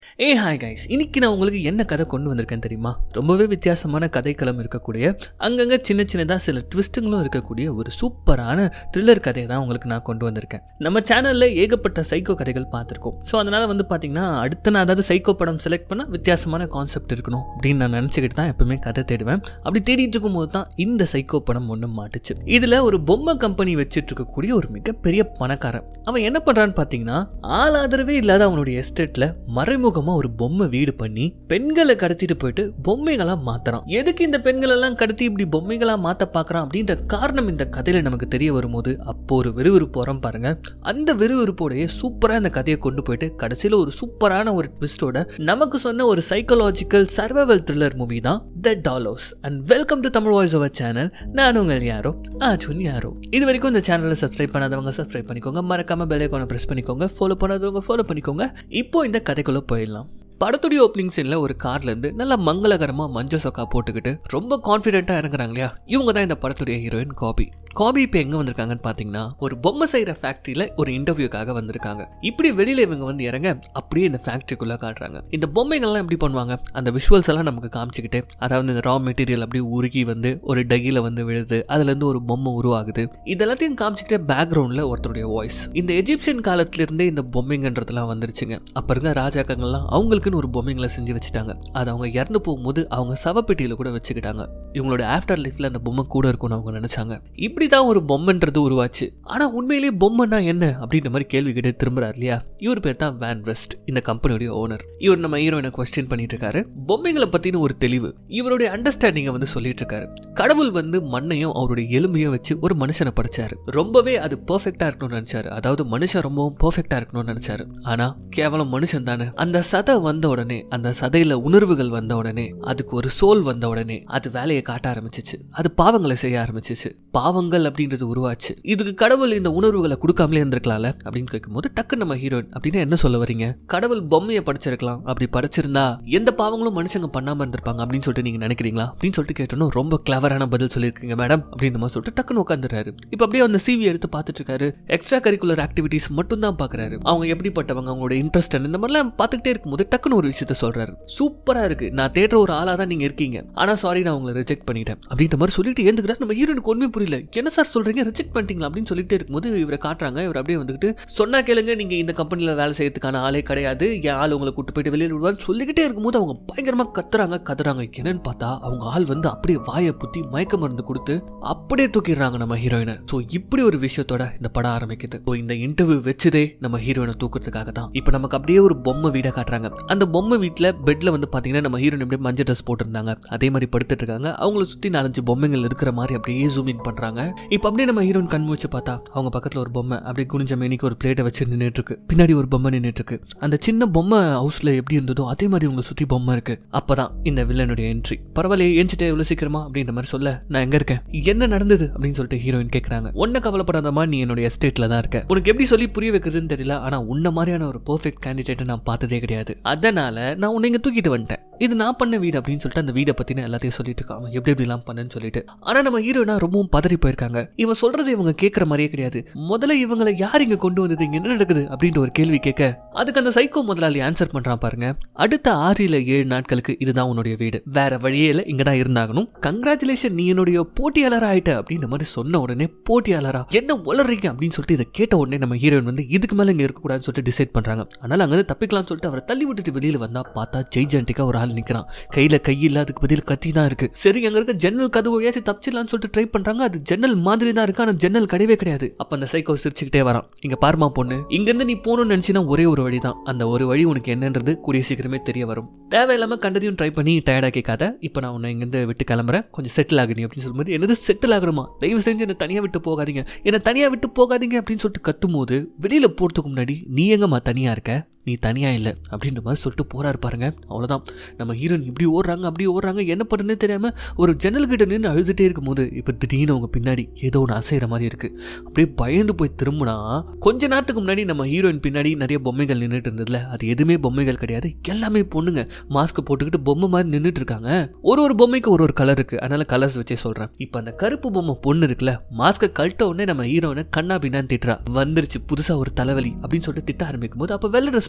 ஏ hi guys இன்னைக்கு நான் உங்களுக்கு என்ன கதை கொண்டு வந்திருக்கேன் தெரியுமா ரொம்பவே வித்தியாசமான கதைக்களம் இருக்கக்கூடிய அங்கங்கே சின்ன சின்னதாக சில ட்விஸ்ட்டுங்களும் இருக்கக்கூடிய ஒரு சூப்பரான த்ரில்லர் கதையை தான் உங்களுக்கு நான் கொண்டு வந்திருக்கேன் நம்ம சேனலில் ஏகப்பட்ட சைக்கோ கதைகள் பார்த்துருக்கோம் ஸோ அதனால் வந்து பார்த்தீங்கன்னா அடுத்த நான் அதாவது சைக்கோ படம் செலக்ட் பண்ணால் வித்தியாசமான கான்செப்ட் இருக்கணும் அப்படின்னு நான் நினச்சிக்கிட்டு தான் எப்பவுமே கதை தேடுவேன் அப்படி தேடிட்டு இருக்கும்போது தான் இந்த சைக்கோ படம் ஒன்று மாட்டுச்சு இதில் ஒரு பொம்மை கம்பெனி வச்சுட்டு இருக்கக்கூடிய ஒரு மிகப்பெரிய பணக்காரன் அவன் என்ன பண்ணுறான்னு பார்த்தீங்கன்னா ஆள் ஆதரவே இல்லாத அவனுடைய எஸ்டேட்டில் மறைமுகமாக ஒரு பொம்மை வீடு பண்ணி பெண்களை கடத்திட்டு போயிட்டு பொம்மைகளா மாத்துறான் எதுக்கு இந்த பெண்கள் எல்லாம் கடத்தி இப்படி பொம்மைகளா மாத்த பார்க்கறான் அப்படின்ற காரணம் இந்த கதையில நமக்கு தெரிய வரும்போது அப்போ ஒரு விறுவிறுப்பு வரும் பாருங்க அந்த விறுவிறுப்போடைய சூப்பரா இந்த கதையை கொண்டு போயிட்டு கடைசியில ஒரு சூப்பரான ஒரு ட்விஸ்டோட நமக்கு சொன்ன ஒரு சைக்கலாஜிக்கல் சர்வைவல் த்ரில்லர் மூவி தான் the Talos and welcome to Tamil voice over channel நான் உங்கள் யாரோ அர்ஜுன் யாரோ இது வரைக்கும் இந்த சேனலை சப்ஸ்கிரைப் பண்ணாதவங்க சப்ஸ்கிரைப் பண்ணிக்கோங்க மறக்காம பெல் ஐக்கானை பிரஸ் பண்ணிக்கோங்க ஃபாலோ பண்ணாதவங்க ஃபாலோ பண்ணிக்கோங்க இப்போ இந்த கதைக்குள்ள போயிடலாம் படத்துடைய ஓப்பனிங் சீனில் ஒரு கார்லேருந்து நல்லா மங்களகரமாக மஞ்சள் சொக்கா போட்டுக்கிட்டு ரொம்ப கான்ஃபிடென்ட்டாக இறங்குறாங்க இல்லையா இவங்க தான் இந்த படத்துடைய ஹீரோயின் காபி காபி இப்போ எங்கே வந்திருக்காங்கன்னு பார்த்தீங்கன்னா ஒரு பொம்மை செய்கிற ஃபேக்ட்ரியில் ஒரு இன்டர்வியூக்காக வந்திருக்காங்க இப்படி வெளியில் இவங்க வந்து இறங்க அப்படியே இந்த ஃபேக்ட்ரிக்குள்ளே காட்டுறாங்க இந்த பொம்மைகள்லாம் எப்படி பண்ணுவாங்க அந்த விஷுவல்ஸ் எல்லாம் நமக்கு காமிச்சிக்கிட்டு அதாவது இந்த ரா மெட்டீரியல் அப்படியே உருகி வந்து ஒரு டகியில் வந்து விழுது அதுலேருந்து ஒரு பொம்மை உருவாகுது இதெல்லாத்தையும் காமிச்சிக்கிட்டே பேக்ரவுண்டில் ஒருத்தருடைய வாய்ஸ் இந்த எஜிப்சியன் காலத்திலிருந்தே இந்த பொம்மைங்கன்றதுலாம் வந்துருச்சுங்க அப்போ இருக்க ராஜாக்கங்கள்லாம் அவங்களுக்குன்னு ஒரு பொம்மைங்களை செஞ்சு வச்சுட்டாங்க அது அவங்க இறந்து போகும்போது அவங்க சவப்பெட்டியில் கூட வச்சுக்கிட்டாங்க இவங்களோட ஆஃப்டர் லைஃப்ல அந்த பொம்மை கூட இருக்கும்னு அவங்க நினைச்சாங்க இப்படி தான் ஒரு பொம்மைன்றது உருவாச்சு ஆனா உண்மையிலேயே பொம்மைனா என்ன அப்படின்ற மாதிரி கேள்வி கேட்டு திரும்புறாரு இல்லையா இவர் பேர் தான் வேன் வெஸ்ட் இந்த கம்பெனியோட ஓனர் இவர் நம்ம ஹீரோயினை கொஸ்டின் பண்ணிட்டு இருக்காரு பொம்மைங்களை பத்தின ஒரு தெளிவு இவருடைய அண்டர்ஸ்டாண்டிங்கை வந்து சொல்லிட்டு இருக்காரு கடவுள் வந்து மண்ணையும் அவருடைய எலும்பையும் வச்சு ஒரு மனுஷனை படைச்சாரு ரொம்பவே அது பெர்ஃபெக்டா இருக்கணும்னு நினைச்சாரு அதாவது மனுஷன் ரொம்பவும் பெர்ஃபெக்டா இருக்கணும்னு நினைச்சாரு ஆனா கேவலம் மனுஷன் தானே அந்த சதை வந்த உடனே அந்த சதையில உணர்வுகள் வந்த உடனே அதுக்கு ஒரு சோல் வந்த உடனே அது வேலையை காட்ட ஆரம்பிச்சிச்சு அது பாவங்களை செய்ய ஆரம்பிச்சிச்சு பாவங்கள் அப்படின்றது உருவாச்சு இதுக்கு கடவுள் இந்த உணர்வுகளை கொடுக்காமலே இருந்திருக்கலாம்ல அப்படின்னு கேட்கும்போது டக்கு நம்ம ஹீரோயின் அப்படின்னு என்ன சொல்ல வரீங்க கடவுள் பொம்மையை படைச்சிருக்கலாம் அப்படி படைச்சிருந்தா எந்த பாவங்களும் மனுஷங்க பண்ணாம இருந்திருப்பாங்க அப்படின்னு சொல்லிட்டு நீங்க நினைக்கிறீங்களா அப்படின்னு சொல்லிட்டு கேட்டோம் ரொம்ப கிளவரான பதில் சொல்லியிருக்கீங்க மேடம் அப்படின்னு நம்ம சொல்லிட்டு டக்குன்னு உட்காந்துறாரு இப்போ அப்படியே அந்த சிவி எடுத்து பார்த்துட்டு இருக்காரு எக்ஸ்ட்ரா கரிக்குலர் ஆக்டிவிட்டிஸ் மட்டும் தான் பாக்குறாரு அவங்க எப்படிப்பட்டவங்க அவங்களோட இன்ட்ரெஸ்ட் இந்த மாதிரிலாம் பார்த்துக்கிட்டே இருக்கும்போது டக்குன்னு ஒரு விஷயத்த சொல்றாரு சூப்பரா இருக்கு நான் தேடுற ஒரு ஆளா தான் நீங்க இருக்கீங்க ஆனா சாரி நான் உங்களை ரிஜெக்ட் பண்ணிட்டேன் அப்படின்ற மாதிரி சொல்லிட்டு ஏந்துக்கிறார் நம்ம ஹீரோனுக்கு ஒன்றுமே புரியல என்ன சார் சொல்றீங்க ரிஜெக்ட் பண்ணிட்டீங்களா அப்படின்னு சொல்லிட்டே இருக்கும்போது இவரை காட்டுறாங்க இவர் அப்படியே வந்துட்டு சொன்னா கேளுங்க நீங்க இந்த கம்பெனில வேலை செய்யறதுக்கான ஆளே கிடையாது என் ஆள் உங்களை கூட்டு போயிட்டு வெளியில் விடுவான்னு சொல்லிக்கிட்டே இருக்கும்போது அவங்க பயங்கரமா கத்துறாங்க கத்துறாங்க என்னன்னு பார்த்தா அவங்க ஆள் வந்து அப்படியே வாயை புத்தி மயக்க மருந்து கொடுத்து அப்படியே தூக்கிடுறாங்க நம்ம ஹீரோயினை ஸோ இப்படி ஒரு விஷயத்தோட இந்த படம் ஆரம்பிக்குது ஸோ இந்த இன்டர்வியூ வச்சதே நம்ம ஹீரோயினை தூக்குறதுக்காக தான் இப்போ நமக்கு அப்படியே ஒரு பொம்மை வீடை காட்டுறாங்க அந்த பொம்மை வீட்டில் பெட்ல வந்து பாத்தீங்கன்னா நம்ம ஹீரோயின் அப்படியே மஞ்சள் ட்ரெஸ் போட்டிருந்தாங்க அதே மாதிரி படுத்துட்டு இருக்காங்க அவங்கள சுத்தி நாலஞ்சு பொம்மைகள் இருக்கிற மாதிரி அப்படியே ஜூம் இன் பண்றாங்க இப்போ அப்படியே நம்ம ஹீரோயின் கண் வச்சு பார்த்தா அவங்க பக்கத்துல ஒரு பொம்மை அப்படியே குனிஞ்ச மேனிக்கு ஒரு பிளேட்டை வச்சு நின்றுட்டு இருக்கு பின்னாடி ஒரு பொம்மை நின்றுட்டு இருக்கு அந்த சின்ன பொம்மை ஹவுஸ்ல எப்படி இருந்ததோ அதே மாதிரி உங்களை சுத்தி பொம்மை இருக்கு அப்பதான் இந்த வில்லனுடைய என்ட்ரி பரவாயில்ல ஏஞ்சிட்டே இவ்வளவு சீக்கிரமா அப்படின்ற மாதிரி சொல்ல நான் எங்க இருக்கேன் என்ன நடந்தது அப்படின்னு சொல்லிட்டு ஹீரோயின் கேட்கறாங்க ஒன்ன கவலைப்படாதமா நீ என்னுடைய எஸ்டேட்ல தான் இருக்க உனக்கு எப்படி சொல்லி புரிய வைக்கிறதுன்னு தெரியல ஆனா உன்ன மாதிரியான ஒரு பெர்ஃபெக்ட் கேண்டிடேட்டை நான் பார்த்ததே கிடையாது அதனால நான் உன்னை இங்க தூக்கிட்டு வந்துட்டேன் இது நான் பண்ண வீடு அப்படின்னு சொல்லிட்டு அந்த வீடை பத்தின எல்லாத்தையும் சொல்லிட்டு இருக்காங்க எப்படி எப்படிலாம் பண்ணேன்னு சொல்லிட்டு ஆனா நம்ம ஹீரோனா ரொம்பவும் பதறி போயிருக்காங்க இவன் சொல்றது இவங்க கேட்கற மாதிரியே கிடையாது முதல்ல இவங்களை யார் இங்க கொண்டு வந்தது இங்க என்ன நடக்குது அப்படின்ற ஒரு கேள்வி கேட்க அதுக்கு அந்த சைக்கோ முதலாளி ஆன்சர் பண்றான் பாருங்க அடுத்த ஆறு இல்ல ஏழு நாட்களுக்கு இதுதான் உன்னுடைய வீடு வேற வழியே இல்லை இங்க தான் இருந்தாகணும் கங்க்ராச்சுலேஷன் நீ என்னுடைய போட்டியாளர் ஆயிட்ட அப்படின்ற மாதிரி சொன்ன உடனே போட்டியாளரா என்ன உளறீங்க அப்படின்னு சொல்லிட்டு இதை கேட்ட உடனே நம்ம ஹீரோயின் வந்து இதுக்கு மேல இங்க இருக்கக்கூடாதுன்னு சொல்லிட்டு டிசைட் பண்றாங்க அதனால அங்க இருந்து தப்பிக்கலாம்னு சொல்லிட்டு அவரை தள்ளி விட்டுட்டு வெளியில வந்தா பார்த்தா ஜெய்ஜென்டிக்கா ஒரு ஆள் நிக்கிறான் கையில கை இல்ல அதுக்கு பதில் கத்தி தான் இருக்கு சரி அங்க இருக்க ஜன்னல் கதவு வழியாச்சும் தப்பிச்சிடலாம்னு சொல்லிட்டு ட்ரை பண்றாங்க அது ஜன்னல் மாதிரி தான் இருக்கு ஆனா ஜன்னல் கிடையவே கிடையாது அப்ப அந்த சைக்கோ சிரிச்சுக்கிட்டே வரான் இங்க பாருமா பொண்ணு இங்க இருந்து நீ போகணும்னு நினைச்சினா ஒரே ஒரு வழி தான் அந்த ஒரு வழி உனக்கு என்னன்றது கூடிய சீக்கிரமே தெரிய வரும் தேவையில்லாம கண்டதையும் ட்ரை பண்ணி டயர்டா கேட்காத இப்போ நான் உன்னை இங்கிருந்து விட்டு கிளம்புறேன் கொஞ்சம் செட்டில் ஆகுனி அப்படின்னு சொல்லும்போது என்னது செட்டில் ஆகணுமா தயவு செஞ்சு என்னை தனியா விட்டு போகாதீங்க என்னை தனியா விட்டு போகாதீங்க அப்படின்னு சொல்லிட்டு கத்தும் போது வெளியில போறதுக்கு முன்னாடி நீ எங்கம்மா தனியா இருக்க நீ தனியா இல்லை அப்படின்ற மாதிரி சொல்லிட்டு போறாரு பாருங்க அவ்வளோதான் நம்ம ஹீரோயின் இப்படி ஓடுறாங்க அப்படி ஓடுறாங்க என்ன பண்ணுறதுனே தெரியாம ஒரு ஜன்னல் கிட்ட நின்று அழுதுட்டே இருக்கும்போது இப்போ திடீர்னு அவங்க பின்னாடி ஏதோ ஒன்று அசைகிற மாதிரி இருக்கு அப்படியே பயந்து போய் திரும்பினா கொஞ்ச நேரத்துக்கு முன்னாடி நம்ம ஹீரோயின் பின்னாடி நிறைய பொம்மைகள் நின்றுட்டு இருந்ததுல அது எதுவுமே பொம்மைகள் கிடையாது எல்லாமே பொண்ணுங்க மாஸ்க் போட்டுக்கிட்டு பொம்மை மாதிரி நின்றுட்டு இருக்காங்க ஒரு ஒரு பொம்மைக்கு ஒரு ஒரு கலர் இருக்கு அதனால கலர்ஸ் வச்சே சொல்றேன் இப்போ அந்த கருப்பு பொம்மை பொண்ணு இருக்குல்ல மாஸ்கை கழட்ட உடனே நம்ம ஹீரோனை கண்ணா பின்னான்னு திட்டுறா வந்துருச்சு புதுசா ஒரு தலைவலி அப்படின்னு சொல்லிட்டு திட்ட ஆரம்பிக்கும் போது அப்போ வெள்ளை ட்ரெஸ்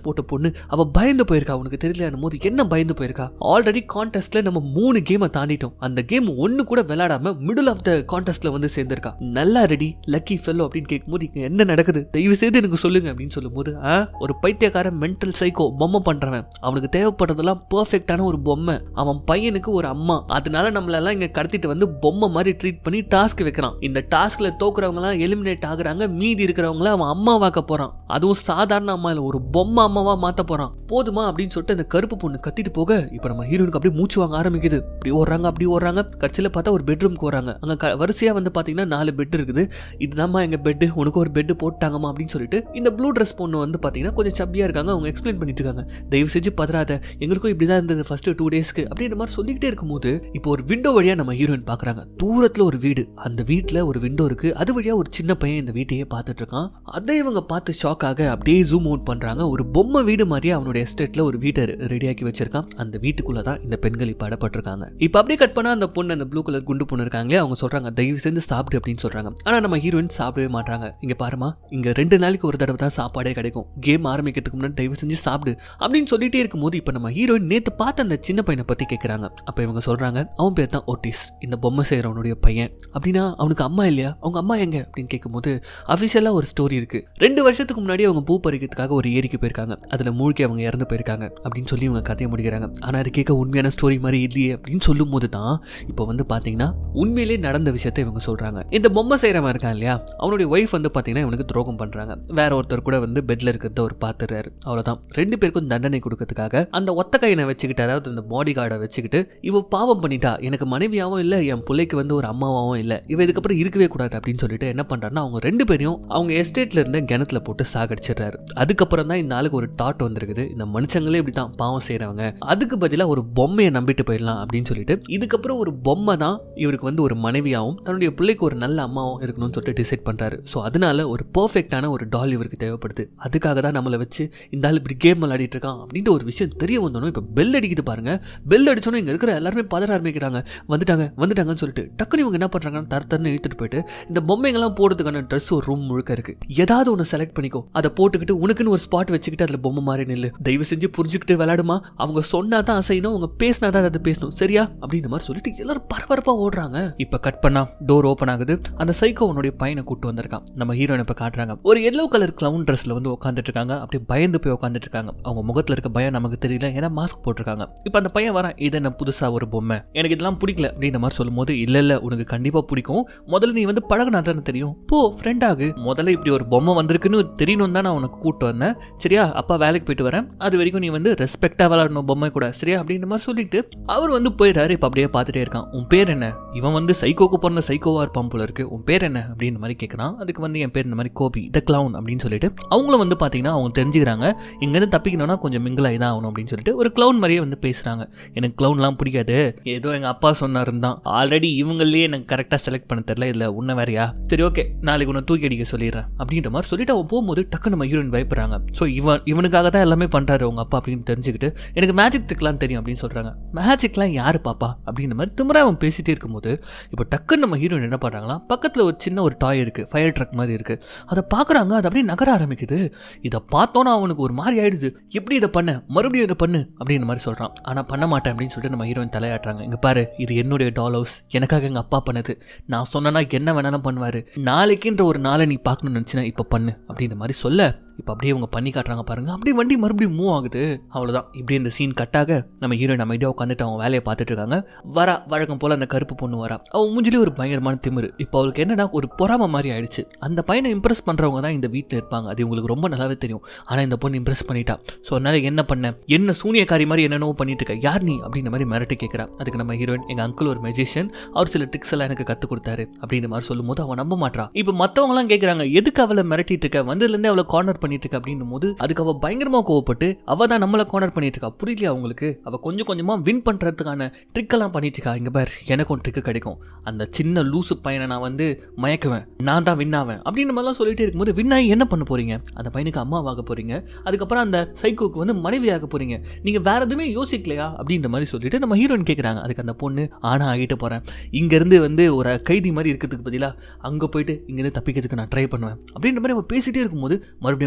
போட்ட பொண்ணு அவ பயந்து போயிருக்கா உனக்கு தெரியல போது என்ன பயந்து போயிருக்கா ஆல்ரெடி கான்டெஸ்ட்ல நம்ம மூணு கேமை தாண்டிட்டோம் அந்த கேம் ஒன்னு கூட விளையாடாம மிடில் ஆஃப் த கான்டெஸ்ட்ல வந்து சேர்ந்திருக்கா நல்லா ரெடி லக்கி ஃபெல்லோ அப்படின்னு கேட்கும்போது இங்க என்ன நடக்குது தயவு செய்து எனக்கு சொல்லுங்க அப்படின்னு சொல்லும்போது ஆ ஒரு பைத்தியக்கார மென்டல் சைக்கோ பொம்மை பண்றவன் அவனுக்கு தேவைப்படுறதெல்லாம் பெர்ஃபெக்டான ஒரு பொம்மை அவன் பையனுக்கு ஒரு அம்மா அதனால நம்மளெல்லாம் இங்க கடத்திட்டு வந்து பொம்மை மாதிரி ட்ரீட் பண்ணி டாஸ்க் வைக்கிறான் இந்த டாஸ்க்ல தோக்குறவங்க எல்லாம் எலிமினேட் ஆகுறாங்க மீதி இருக்கிறவங்கள அவன் அம்மாவாக்க போறான் அதுவும் சாதாரண அம்மா இல்ல ஒரு பொம்மை அம்மாவா மாத்த போறான் போதுமா அப்படின்னு சொல்லிட்டு அந்த கருப்பு பொண்ணு கத்திட்டு போக இப்ப நம்ம ஹீரோனுக்கு அப்படியே மூச்சு வாங்க ஆரம்பிக்குது இப்படி ஓடுறாங்க அப்படி ஓடுறாங்க கடைசியில பார்த்தா ஒரு பெட்ரூம்க்கு வராங்க அங்க க- வரிசையா வந்து பாத்தீங்கன்னா நாலு பெட் இருக்குது இதுதாம்மா எங்க பெட் உனக்கு ஒரு பெட் போட்டாங்கம்மா அப்படின்னு சொல்லிட்டு இந்த ப்ளூ ட்ரெஸ் பொண்ணு வந்து பாத்தீங்கன்னா கொஞ்சம் சப்பியா இருக்காங்க அவங்க எக்ஸ்பிளைன் பண்ணிட்டு இருக்காங்க தயவு செஞ்சு பதறாத எங்களுக்கும் இப்படிதான் இருந்தது ஃபர்ஸ்ட் டூ டேஸ்க்கு அப்படின்ற மாதிரி சொல்லிக்கிட்டே இருக்கும்போது இப்போ ஒரு விண்டோ வழியா நம்ம ஹீரோயின் பாக்குறாங்க தூரத்துல ஒரு வீடு அந்த வீட்ல ஒரு விண்டோ இருக்கு அது வழியா ஒரு சின்ன பையன் இந்த வீட்டையே பார்த்துட்டு இருக்கான் அதை இவங்க பார்த்து ஷாக் ஆக அப்படியே ஜூம் அவுட் பண்றாங்க ஒரு பொம்மை வீடு மாதிரியே அவனுடைய எஸ்டேட்ல ஒரு வீட்டை ரெடியாக்கி வச்சிருக்கான் அந்த வீட்டுக்குள்ள தான் இந்த பெண்கள் இப்ப அடப்பட்டிருக்காங்க இப்போ அப்படியே கட் பண்ணா அந்த பொண்ணு அந்த ப்ளூ கலர் குண்டு பொண்ணு இருக்காங்களே அவங்க சொல்றாங்க தயவு செஞ்சு சாப்பிடு அப்படின்னு சொல்றாங்க ஆனா நம்ம ஹீரோயின் சாப்பிடவே மாட்டாங்க இங்க பாருமா இங்க ரெண்டு நாளைக்கு ஒரு தடவை தான் சாப்பாடே கிடைக்கும் கேம் ஆரம்பிக்கிறதுக்கு முன்னாடி தயவு செஞ்சு சாப்பிடு அப்படின்னு சொல்லிட்டே இருக்கும்போது இப்போ நம்ம ஹீரோயின் நேத்து பார்த்த அந்த சின்ன பையனை பத்தி கேட்கறாங்க அப்ப இவங்க சொல்றாங்க அவன் பேர் தான் ஓட்டிஸ் இந்த பொம்மை செய்யறவனுடைய பையன் அப்படின்னா அவனுக்கு அம்மா இல்லையா அவங்க அம்மா எங்க அப்படின்னு கேட்கும்போது அஃபிஷியலா ஒரு ஸ்டோரி இருக்கு ரெண்டு வருஷத்துக்கு முன்னாடி அவங்க பூ பறிக்கிறதுக்காக ஒரு ஏரிக்கு போயிருக்காங்க அதுல மூழ்கி அவங்க இறந்து போயிருக்காங்க அப்படின்னு சொல்லி இவங்க கதையை முடிக்கிறாங்க ஆனா அது கேட்க உண்மையான ஸ்டோரி மாதிரி இல்லையே அப்படின்னு சொல்லும் போது தான் இப்போ வந்து பாத்தீங்கன்னா உண்மையிலே நடந்த விஷயத்தை இவங்க சொல்றாங்க இந்த பொம்மை செய்யறவன் இருக்கான் இல்லையா அவனுடைய ஒய்ஃப் வந்து பாத்தீங்கன்னா இவனுக்கு துரோகம் பண்றாங்க வேற ஒருத்தர் கூட வந்து பெட்ல இருக்கிறத ஒரு பாத்துறாரு அவ்வளவுதான் ரெண்டு பேருக்கும் தண்டனை கொடுக்கறதுக்காக அந்த ஒத்த கையனை வச்சுக்கிட்டு அதாவது அந்த பாடி கார்டை வச்சுக்கிட்டு இவ பாவம் பண்ணிட்டா எனக்கு மனைவியாவும் இல்ல என் பிள்ளைக்கு வந்து ஒரு அம்மாவாவும் இல்ல இவ இதுக்கப்புறம் இருக்கவே கூடாது அப்படின்னு சொல்லிட்டு என்ன பண்றாருன்னா அவங்க ரெண்டு பேரையும் அவங்க எஸ்டேட்ல இருந்த கிணத்துல போட்டு சாகடிச்சிடுறாரு அதுக்கப்புறம் தான் இந்த ஆளுக்கு ஒரு டாட் வந்திருக்குது இந்த மனுஷங்களே இப்படித்தான் பாவம் செய்றவங்க அதுக்கு பதிலா ஒரு பொம்மையை நம்பிட்டு போயிடலாம் அப்படின்னு சொல்லிட்டு இதுக்கப்புறம் ஒரு பொம்மை தான் இவருக்கு வந்து ஒரு மனைவியாவும் தன்னுடைய பிள்ளைக்கு ஒரு நல்ல அம்மாவும் இருக்கணும்னு சொல்லிட்டு டிசைட் பண்றாரு ஸோ அதனால ஒரு பெர்ஃபெக்டான ஒரு டால் இவருக்கு தேவைப்படுது அதுக்காக தான் நம்மளை வச்சு இந்த ஆள் இப்படி கேம் விளையாடிட்டு இருக்கான் அப்படின்ற ஒரு விஷயம் தெரிய வந்தோம் இப்போ பெல் அடிக்குது பாருங்க பெல் அடிச்சோன்னே இங்க இருக்கிற எல்லாருமே பதற ஆரம்பிக்கிறாங்க வந்துட்டாங்க வந்துட்டாங்கன்னு சொல்லிட்டு டக்குனு இவங்க என்ன பண்றாங்கன்னா தர தரன்னு இழுத்துட்டு போயிட்டு இந்த பொம்மைங்கெல்லாம் போடுறதுக்கான ட்ரெஸ் ஒரு ரூம் முழுக்க இருக்கு ஏதாவது ஒன்று செலக்ட் பண்ணிக்கோ அதை போட்டுக்கிட்டு உனக்குன்னு ஒரு ஸ்பாட் வச்சுக்கிட்டு அதுல பொம்மை மாதிரி நில்லு தயவு செஞ்சு புரிஞ்சுக்கிட்டு விளையாடுமா அவங்க சொன்னா தான் அசையணும் அவங்க பேசினா தான் அதை பேசணும் சரியா அப்படின்ற மாதிரி சொல்லிட்டு எல்லாரும் பரபரப்பா ஓடுறாங்க இப்ப கட் பண்ணா டோர் ஓப்பன் ஆகுது அந்த சைக்கோ அவனுடைய பையனை கூட்டு வந்திருக்கான் நம்ம ஹீரோயின் இப்ப காட்டுறாங்க ஒரு எல்லோ கலர் கிளவுன் ட்ரெஸ்ல வந்து உட்காந்துட்டு இருக்காங்க அப்படியே பயந்து போய் உட்காந்துட்டு இருக்காங்க அவங்க முகத்துல இருக்க பயம் நமக்கு தெரியல ஏன்னா மாஸ்க் போட்டிருக்காங்க இப்ப அந்த பையன் வரான் இது என்ன புதுசா ஒரு பொம்மை எனக்கு இதெல்லாம் பிடிக்கல அப்படின்ற மாதிரி சொல்லும்போது இல்ல இல்ல உனக்கு கண்டிப்பா பிடிக்கும் முதல்ல நீ வந்து பழகினா தானே தெரியும் போ ஃப்ரெண்ட் ஆகு முதல்ல இப்படி ஒரு பொம்மை வந்திருக்குன்னு தெரியணும் தான் நான் உனக்கு கூட்டு வந்தேன் சரியா அப்பா வேலைக்கு போயிட்டு வரேன் அது வரைக்கும் நீ வந்து ரெஸ்பெக்டா விளாடணும் பொம்மை கூட சரியா அப்படின்ற மாதிரி சொல்லிட்டு அவர் வந்து போயிட்டாரு இப்ப அப்படியே பார்த்துட்டே இருக்கான் உன் பேர் என்ன இவன் வந்து சைக்கோக்கு பிறந்த சைக்கோவா இருப்பான் போல இருக்கு உன் பேர் என்ன அப்படின்ற மாதிரி கேட்கறான் அதுக்கு வந்து என் பேர் இந்த மாதிரி கோபி த கிளவுன் அப்படின்னு சொல்லிட்டு அவங்களும் வந்து பாத்தீங்கன்னா அவங்க தெரிஞ்சுக்கிறாங்க இங்கேருந்து தப்பிக்கணும்னா கொஞ்சம் மிங்கிளாகி தான் ஆகணும் அப்படின்னு சொல்லிட்டு ஒரு கிளவுன் மாதிரியே வந்து பேசுறாங்க எனக்கு கிளவுன்லாம் பிடிக்காது ஏதோ எங்க அப்பா சொன்னாருன்னு தான் ஆல்ரெடி இவங்களே எனக்கு கரெக்டாக செலக்ட் பண்ண தெரியல இல்லை உன்ன வேறையா சரி ஓகே நாளைக்கு உன்னை தூக்கி அடிக்க சொல்லிடுறேன் அப்படின்ற மாதிரி சொல்லிட்டு அவன் போகும்போது டக்கு நம்ம ஹீரோயின் பயப்படுறாங்க ஸோ இவன் இவனுக்காக தான் எல்லாமே பண்றாரு உங்க அப்பா அப்படின்னு தெரிஞ்சுக்கிட்டு எனக்கு மேஜிக் ட்ரிக்லாம் தெரியும் அப்படின்னு சொல்றாங்க மேஜிக்லாம் யாரு பாப்பா அப்படின்ற மாதிரி திமிரா அவன் பேசிட்டே இருக்கும்போது இப்போ டக்குன்னு நம்ம ஹீரோயின் என்ன பண்றாங்களா பக்கத்துல ஒரு சின்ன ஒரு டாய் இருக்கு ஃபயர் ட்ரக் மாதிரி இருக்கு அதை பார்க்குறாங்க அது அப்படியே நகர ஆரம்பிக்குது இதை பார்த்தோன்னா அவனுக்கு ஒரு மாதிரி ஆயிடுது எப்படி இதை பண்ண மறுபடியும் இதை பண்ணு அப்படின்ற மாதிரி சொல்றான் ஆனா பண்ண மாட்டேன் அப்படின்னு சொல்லிட்டு நம்ம ஹீரோயின் தலையாட்டுறாங்க இங்க பாரு இது என்னுடைய டால் ஹவுஸ் எனக்காக எங்க அப்பா பண்ணது நான் சொன்னேன்னா என்ன வேணாலும் பண்ணுவாரு நாளைக்குன்ற ஒரு நாளை நீ பார்க்கணும்னு நினச்சினா இப்போ பண்ணு அப்படின்ற மாதிரி சொல்ல இப்போ அப்படியே இவங்க பண்ணி காட்டுறாங்க பாருங்க அப்படியே வண்டி மறுபடியும் மூவ் ஆகுது அவ்வளோதான் இப்படி இந்த சீன் கட்டாக நம்ம ஹீரோயின் அமைதியாக உட்காந்துட்டு அவங்க வேலையை பார்த்துட்டு இருக்காங்க வரா வழக்கம் போல் அந்த கருப்பு பொண்ணு வரா அவன் மூஞ்சிலே ஒரு பயங்கரமான திமிரு இப்போ அவளுக்கு என்னன்னா ஒரு பொறாம மாதிரி ஆயிடுச்சு அந்த பையனை இம்ப்ரெஸ் பண்ணுறவங்க தான் இந்த வீட்டில் இருப்பாங்க அது உங்களுக்கு ரொம்ப நல்லாவே தெரியும் ஆனால் இந்த பொண்ணு இம்ப்ரெஸ் பண்ணிட்டா ஸோ அதனால என்ன பண்ண என்ன சூனியக்காரி மாதிரி என்னென்னவோ பண்ணிட்டு இருக்க யார் நீ அப்படின்ற மாதிரி மிரட்டி கேட்குறா அதுக்கு நம்ம ஹீரோயின் எங்கள் அங்கிள் ஒரு மெஜிஷியன் அவர் சில ட்ரிக்ஸ் எல்லாம் எனக்கு கற்றுக் கொடுத்தாரு அப்படின்ற மாதிரி சொல்லும்போது அவன் நம்ப மாட்றா இப்போ மற்றவங்கலாம் கேட்குறாங்க எதுக்கு அவளை மிரட்டிட்டு இருக்க வந்ததுலேருந்தே அவளை கார்னர் பண்ணிட்டு இருக்க அப்படின்னும் போது அதுக்கு அவ பயங்கரமா கோவப்பட்டு அவ தான் நம்மளை கார்னர் பண்ணிட்டு இருக்கா புரியலையா அவங்களுக்கு அவ கொஞ்சம் கொஞ்சமா வின் பண்றதுக்கான ட்ரிக் எல்லாம் பண்ணிட்டு இருக்கா இங்க பார் எனக்கும் ட்ரிக் கிடைக்கும் அந்த சின்ன லூசு பையனை நான் வந்து மயக்குவேன் நான் தான் வின் ஆவேன் அப்படின்னு மாதிரிலாம் சொல்லிட்டு இருக்கும்போது வின் ஆகி என்ன பண்ண போறீங்க அந்த பையனுக்கு அம்மாவாக போறீங்க அதுக்கப்புறம் அந்த சைக்கோக்கு வந்து மனைவியாக போறீங்க நீங்க வேற எதுவுமே யோசிக்கலையா அப்படின்ற மாதிரி சொல்லிட்டு நம்ம ஹீரோயின் கேட்குறாங்க அதுக்கு அந்த பொண்ணு ஆனா ஆகிட்டு போறேன் இங்க இருந்து வந்து ஒரு கைதி மாதிரி இருக்கிறதுக்கு பதிலாக அங்க போயிட்டு இங்கிருந்து தப்பிக்கிறதுக்கு நான் ட்ரை பண்ணுவேன் அப்படின்ற மாதிரி அவன் பேசிட்டே இருக்கும்போது மறுபடியும்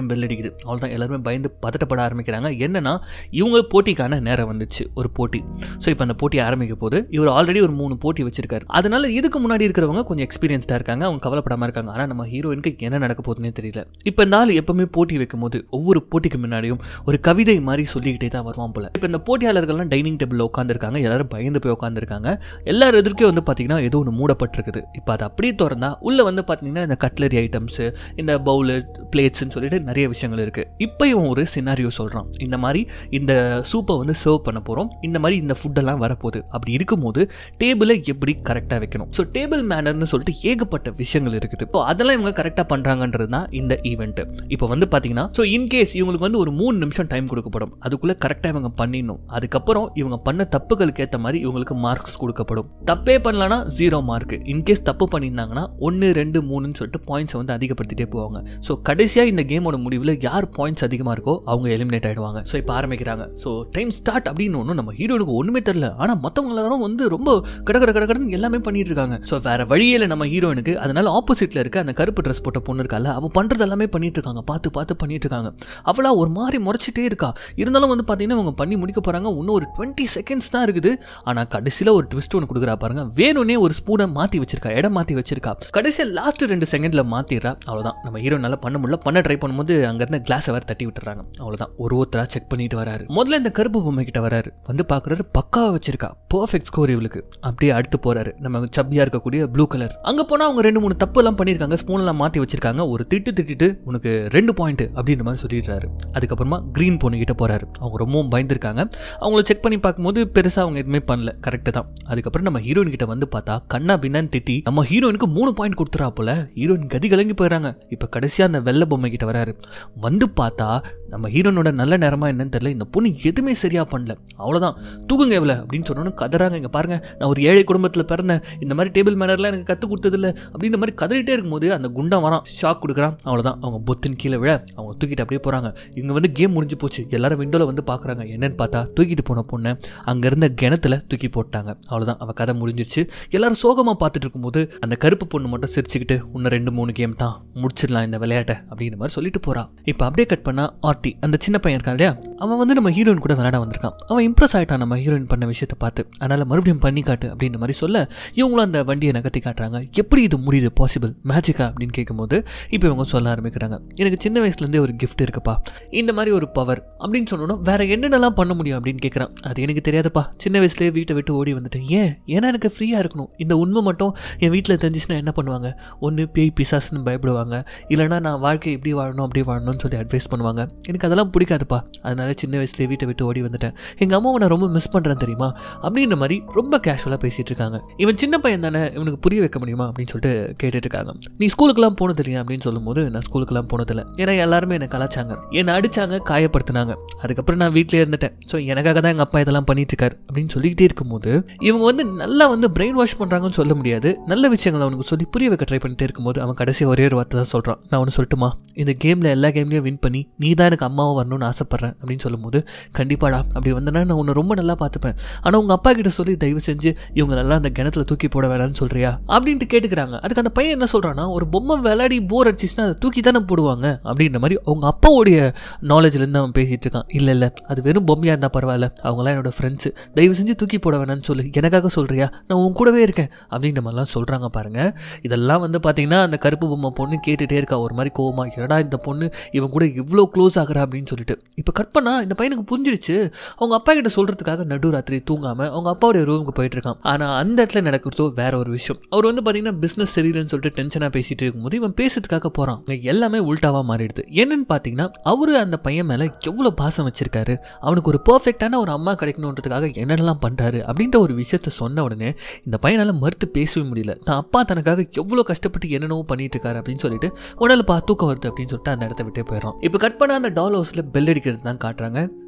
மறுபடியும் பெல் அடிக்குது அவ்வளோதான் எல்லாருமே பயந்து பதட்டப்பட ஆரம்பிக்கிறாங்க என்னன்னா இவங்க போட்டிக்கான நேரம் வந்துச்சு ஒரு போட்டி ஸோ இப்போ அந்த போட்டி ஆரம்பிக்க போது இவர் ஆல்ரெடி ஒரு மூணு போட்டி வச்சிருக்காரு அதனால இதுக்கு முன்னாடி இருக்கிறவங்க கொஞ்சம் எக்ஸ்பீரியன்ஸ்டாக இருக்காங்க அவங்க கவலைப்படாமல் இருக்காங்க ஆனால் நம்ம ஹீரோயினுக்கு என்ன நடக்க போகுதுன்னே தெரியல இப்போ நாள் எப்பவுமே போட்டி வைக்கும் போது ஒவ்வொரு போட்டிக்கு முன்னாடியும் ஒரு கவிதை மாதிரி சொல்லிக்கிட்டே தான் வருவான் போல இப்போ இந்த போட்டியாளர்கள்லாம் டைனிங் டேபிள் உட்காந்துருக்காங்க எல்லாரும் பயந்து போய் உட்காந்துருக்காங்க எல்லார் எதிர்க்கே வந்து பார்த்தீங்கன்னா ஏதோ ஒன்று மூடப்பட்டிருக்குது இப்போ அது அப்படியே திறந்தா உள்ள வந்து பார்த்தீங்கன்னா இந்த கட்லரி ஐட்டம்ஸ் இந்த பவுலு பிளேட்ஸ்னு சொல்லிட்டு நிறைய விஷயங்கள் இருக்கு இப்போ இவன் ஒரு சினாரியோ சொல்றான் இந்த மாதிரி இந்த சூப்பை வந்து சர்வ் பண்ண போறோம் இந்த மாதிரி இந்த ஃபுட்டெல்லாம் வரப்போகுது அப்படி இருக்கும்போது டேபிளை எப்படி கரெக்டாக வைக்கணும் ஸோ டேபிள் மேனர்னு சொல்லிட்டு ஏகப்பட்ட விஷயங்கள் இருக்குது இப்போ அதெல்லாம் இவங்க கரெக்டாக பண்ணுறாங்கன்றது தான் இந்த ஈவெண்ட் இப்போ வந்து பார்த்தீங்கன்னா ஸோ இன்கேஸ் இவங்களுக்கு வந்து ஒரு மூணு நிமிஷம் டைம் கொடுக்கப்படும் அதுக்குள்ளே கரெக்டாக இவங்க பண்ணிடணும் அதுக்கப்புறம் இவங்க பண்ண தப்புகளுக்கு ஏற்ற மாதிரி இவங்களுக்கு மார்க்ஸ் கொடுக்கப்படும் தப்பே பண்ணலனா ஜீரோ மார்க் இன்கேஸ் தப்பு பண்ணியிருந்தாங்கன்னா ஒன்று ரெண்டு மூணுன்னு சொல்லிட்டு பாயிண்ட்ஸை வந்து அதிகப்படுத்திட்டே போவாங்க ஸோ கடைசியாக இந்த கேமோட முடிவில் யார் பாயிண்ட்ஸ் அதிகமாக இருக்கோ அவங்க எலிமினேட் ஆகிடுவாங்க ஸோ இப்போ ஆரம்பிக்கிறாங்க ஸோ டைம் ஸ்டார்ட் அப்படின்னு ஒன்றும் நம்ம ஹீரோனுக்கு ஒன்றுமே தெரில ஆனால் மற்றவங்க எல்லாரும் வந்து ரொம்ப கட கட கட கடன்னு எல்லாமே பண்ணிட்டு இருக்காங்க ஸோ வேற வழியே இல்லை நம்ம ஹீரோயினுக்கு அதனால ஆப்போசிட்ல இருக்க அந்த கருப்பு ட்ரெஸ் போட்ட பொண்ணு இருக்கால அவள் பண்ணுறது எல்லாமே பண்ணிட்டு இருக்காங்க பார்த்து பார்த்து பண்ணிட்டு இருக்காங்க அவளா ஒரு மாதிரி முறைச்சிட்டே இருக்கா இருந்தாலும் வந்து பார்த்தீங்கன்னா அவங்க பண்ணி முடிக்க போறாங்க இன்னும் ஒரு டுவெண்ட்டி செகண்ட்ஸ் தான் இருக்குது ஆனால் கடைசியில் ஒரு ட்விஸ்ட் ஒன்று கொடுக்குறா பாருங்க வேணும்னே ஒரு ஸ்பூனை மாற்றி வச்சிருக்கா இடம் மாற்றி வச்சிருக்கா கடைசியாக லாஸ்ட் ரெண்டு செகண்ட்ல மாத்திடுறா அவ்வளோதான் நம்ம ஹீரோ நல்லா பண்ண முடியல பண்ண ட்ரை பண்ணும்போது அங்கேருந்து கிளாஸை வேறு தட்டி விட்டுறாங்க அவ்வளோதான் ஒரு ஒருத்தரா செக் பண்ணிட்டு வராரு முதல்ல இந்த கருப்பு பொம்மை கிட்ட வராரு வந்து பார்க்குறாரு பக்காவா வச்சிருக்கா பர்ஃபெக்ட் ஸ்கோர் இவளுக்கு அப்படியே அடுத்து போறாரு நம்ம சப்பியா இருக்கக்கூடிய ப்ளூ கலர் அங்க போனா அவங்க ரெண்டு மூணு தப்பு எல்லாம் பண்ணிருக்காங்க ஸ்பூன் எல்லாம் மாத்தி வச்சிருக்காங்க ஒரு திட்டு திட்டிட்டு உனக்கு ரெண்டு பாயிண்ட் அப்படின்ற மாதிரி சொல்லிடுறாரு அதுக்கப்புறமா கிரீன் பொண்ணு கிட்ட போறாரு அவங்க ரொம்பவும் பயந்துருக்காங்க அவங்கள செக் பண்ணி பார்க்கும்போது பெருசா அவங்க எதுவுமே பண்ணல கரெக்டு தான் அதுக்கப்புறம் நம்ம ஹீரோயின் கிட்ட வந்து பார்த்தா கண்ணா பின்னான்னு திட்டி நம்ம ஹீரோயினுக்கு மூணு பாயிண்ட் கொடுத்துறா போல ஹீரோயின் கதி கலங்கி போயிடறாங்க இப்போ கடைசியா அந்த வெள்ளை பொம்மை கிட்ட வராரு வந்து பார்த்தா நம்ம ஹீரோனோட நல்ல நேரமா என்னன்னு தெரியல இந்த பொண்ணு எதுவுமே சரியா பண்ணல அவ்வளவுதான் தூக்குங்க எவ்வளோ அப்படின்னு சொன்னோன்னு கதறாங்க இங்க பாருங்க நான் ஒரு ஏழை குடும்பத்தில் பிறந்தேன் இந்த மாதிரி டேபிள் மேனர்லாம் எனக்கு கற்றுக் கொடுத்ததில்ல அப்படின்ற மாதிரி கதறிட்டே இருக்கும்போது அந்த குண்டா வரான் ஷாக் கொடுக்குறான் அவ்வளோதான் அவங்க பொத்தின் கீழே விழ அவங்க தூக்கிட்டு அப்படியே போகிறாங்க இங்கே வந்து கேம் முடிஞ்சு போச்சு எல்லாரும் விண்டோவில் வந்து பார்க்குறாங்க என்னன்னு பார்த்தா தூக்கிட்டு போன பொண்ணை அங்கே இருந்த கிணத்துல தூக்கி போட்டாங்க அவ்வளோதான் அவள் கதை முடிஞ்சிருச்சு எல்லாரும் சோகமாக பார்த்துட்டு இருக்கும்போது அந்த கருப்பு பொண்ணு மட்டும் சிரிச்சுக்கிட்டு இன்னும் ரெண்டு மூணு கேம் தான் முடிச்சிடலாம் இந்த விளையாட்டை அப்படின்ற மாதிரி சொல்லிட்டு போறா இப்போ அப்படியே கட் பண்ணா ஆர்டி அந்த சின்ன பையன் இருக்கான் இல்லையா அவன் வந்து நம்ம ஹீரோயின் கூட விளையாட வந்திருக்கான் அவன் இம்ப்ரெஸ் ஆயிட்டான் நம்ம ஹீரோயின் பண்ண விஷயத்தை பார்த்து அதனால மறுபடியும் பண்ணி காட்டு அப்படின்ற மாதிரி சொல்ல இவங்களும் அந்த வண்டியை நகர்த்தி காட்டுறாங்க எப்படி இது முடியுது பாசிபிள் மேஜிக்கா அப்படின்னு கேட்கும்போது இப்போ இவங்க சொல்ல ஆரம்பிக்கிறாங்க எனக்கு சின்ன வயசுலேருந்தே ஒரு கிஃப்ட் இருக்குப்பா இந்த மாதிரி ஒரு பவர் அப்படின்னு சொன்னோன்னா வேற என்னென்னலாம் பண்ண முடியும் அப்படின்னு கேட்குறான் அது எனக்கு தெரியாதுப்பா சின்ன வயசுலேயே வீட்டை விட்டு ஓடி வந்துட்டேன் ஏன் ஏன்னா எனக்கு ஃப்ரீயாக இருக்கணும் இந்த உண்மை மட்டும் என் வீட்டில் தெரிஞ்சிச்சுன்னா என்ன பண்ணுவாங்க ஒன்று பேய் பிசாசுன்னு பயப்படுவாங்க இல்லைனா நான் வாழ்க்கை இப்படி வாழணும் அப்படி வாழணும்னு சொல்லி அட்வைஸ் பண்ணுவாங்க எனக்கு அதெல்லாம் பிடிக்காதுப்பா அதனால சின்ன வயசுலேயே வீட்டை விட்டு ஓடி வந்துட்டேன் எங்கள் அம்மாவை நான் ரொம்ப மிஸ் பண்ணுறேன் தெரியுமா அப்படின்ற மாதிரி ரொம்ப கேஷுவலாக பேசிகிட்டு இருக்காங்க இவன் சின்ன பையன் தானே இவனுக்கு புரிய வைக்க முடியுமா அப்படின்னு சொல்லிட்டு கேட்டுட்டு இருக்காங்க நீ ஸ்கூலுக்குலாம் போனது இல்லையா அப்படின்னு சொல்லும்போது நான் ஸ்கூலுக்குலாம் போனதில்லை ஏன்னா எல்லாருமே என்னை கலாச்சாங்க என்னை அடிச்சாங்க காயப்படுத்தினாங்க அதுக்கப்புறம் நான் வீட்டிலே இருந்துட்டேன் ஸோ எனக்காக தான் எங்கள் அப்பா இதெல்லாம் பண்ணிட்டு இருக்காரு அப்படின்னு சொல்லிக்கிட்டே இருக்கும்போது இவங்க வந்து நல்லா வந்து பிரெயின் வாஷ் பண்ணுறாங்கன்னு சொல்ல முடியாது நல்ல விஷயங்களை அவனுக்கு சொல்லி புரிய வைக்க ட்ரை பண்ணிட்டே இருக்கும்போது அவன் கடைசி ஒரே ஒரு வார்த்தை தான் சொல்கிறான் நான் ஒன்று சொல்லட்டுமா இந்த கேமில் எல்லா கேம்லையும் வின் பண்ணி நீ தான் எனக்கு அம்மாவை வரணும்னு ஆசைப்பட்றேன் அப்படின்னு சொல்லும்போது கண்டிப்பாடா அப்படி வந்தனா நான் உன்னை ரொம்ப நல்லா பார்த்துப்பேன் ஆனால் உங்கள் அப்பா கிட்ட சொல்லி தயவு செஞ்சு இவங்க நல்லா அந்த கிணத்துல தூக்கி போட வேணாம்னு சொல்றியா அப்படின்ட்டு கேட்டுக்கிறாங்க அதுக்கு அந்த பையன் என்ன சொல்கிறான்னா ஒரு பொம்மை விளையாடி போர் அடிச்சிச்சுன்னா அதை தூக்கி தானே போடுவாங்க அப்படின்ற மாதிரி அவங்க அப்பாவுடைய நாலேஜ்லேருந்து அவன் பேசிகிட்டு இருக்கான் இல்லை இல்லை அது வெறும் பொம்மையாக இருந்தால் பரவாயில்ல அவங்களாம் என்னோட ஃப்ரெண்ட்ஸு தயவு செஞ்சு தூக்கி போட வேணாம்னு சொல்லு எனக்காக சொல்கிறியா நான் உன் கூடவே இருக்கேன் அப்படின்ற மாதிரிலாம் சொல்கிறாங்க பாருங்க இதெல்லாம் வந்து பார்த்தீங்கன்னா அந்த கருப்பு பொம்மை பொண்ணு கேட்டுகிட்டே இருக்கா ஒரு மாதிரி கோவமா என்னடா இந்த பொண்ணு இவன் கூட இவ்வளோ க்ளோஸ் ஆகுறா அப்படின்னு சொல்லிட்டு இப்போ கட் பண்ணா இந்த பையனுக்கு புரிஞ்சிருச்சு அவங்க அப்பா கிட்ட சொல்கிறதுக்காக நடுராத்திரி தூங்காமல் அவங்க அப்பாவுடைய ரூமுக்கு போயிட்டு இருக்கான் ஆனால் அந்த இடத்துல நடக்கிறதோ வேற ஒரு விஷயம் அவர் வந்து பார்த்தீங்கன்னா பிஸ்னஸ் சரியில்லைன்னு சொல்லிட்டு டென்ஷனாக பேசிட்டு இருக்கும்போது இவன் பேசுறதுக்காக போகிறான் எல்லாமே உல்டாவாக மாறிடுது என்னன்னு பார்த்தீங்கன்னா அவரு அந்த பையன் மேலே எவ்வளோ பாசம் வச்சிருக்காரு அவனுக்கு ஒரு பர்ஃபெக்டான ஒரு அம்மா கிடைக்கணுன்றதுக்காக என்னென்னலாம் பண்ணுறாரு அப்படின்ற ஒரு விஷயத்த சொன்ன உடனே இந்த பையனால் மறுத்து பேசவே முடியல தான் அப்பா தனக்காக எவ்வளோ கஷ்டப்பட்டு என்னென்னவோ பண்ணிட்டு இருக்காரு அப்படின்னு சொல்லிட்டு உடனே பா தூக்கம் வருது அப்படின்னு சொல்லிட்டு அந்த இடத்த விட்டே போயிடுறான் இப்போ கட் பண்ண அந்த டால் ஹவுஸில் பெல் அடிக்கிறது தான் காட்டுறாங்க